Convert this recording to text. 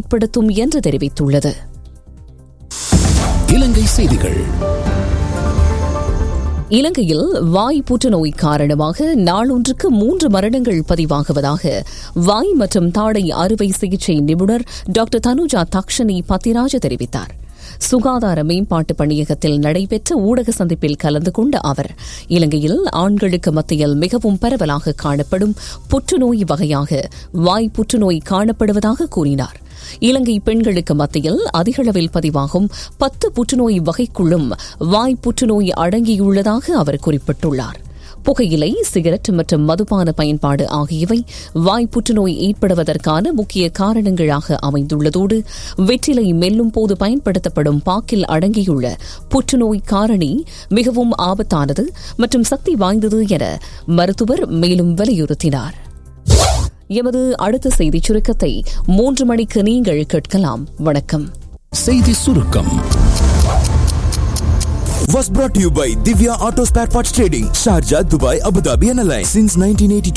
உட்படுத்தும் என்று தெரிவித்துள்ளது இலங்கை செய்திகள் இலங்கையில் வாய் புற்றுநோய் காரணமாக நாளொன்றுக்கு மூன்று மரணங்கள் பதிவாகுவதாக வாய் மற்றும் தாடை அறுவை சிகிச்சை நிபுணர் டாக்டர் தனுஜா தக்ஷனி பத்திராஜ தெரிவித்தார் சுகாதார மேம்பாட்டு பணியகத்தில் நடைபெற்ற ஊடக சந்திப்பில் கலந்து கொண்ட அவர் இலங்கையில் ஆண்களுக்கு மத்தியில் மிகவும் பரவலாக காணப்படும் புற்றுநோய் வகையாக வாய் புற்றுநோய் காணப்படுவதாக கூறினார் இலங்கை பெண்களுக்கு மத்தியில் அதிகளவில் பதிவாகும் பத்து புற்றுநோய் வகைக்குள்ளும் வாய் புற்றுநோய் அடங்கியுள்ளதாக அவர் குறிப்பிட்டுள்ளார் புகையிலை சிகரெட் மற்றும் மதுபான பயன்பாடு ஆகியவை வாய் புற்றுநோய் ஏற்படுவதற்கான முக்கிய காரணங்களாக அமைந்துள்ளதோடு வெற்றிலை மெல்லும் போது பயன்படுத்தப்படும் பாக்கில் அடங்கியுள்ள புற்றுநோய் காரணி மிகவும் ஆபத்தானது மற்றும் சக்தி வாய்ந்தது என மருத்துவர் மேலும் வலியுறுத்தினார் எமது அடுத்த செய்திச் சுருக்கத்தை மூன்று மணிக்கு நீங்கள் கேட்கலாம் வணக்கம் செய்தி சுருக்கம் was brought to you by Divya Auto Spare Parts Trading, Sharjah, Dubai, Abu Dhabi and Alliance since 1982.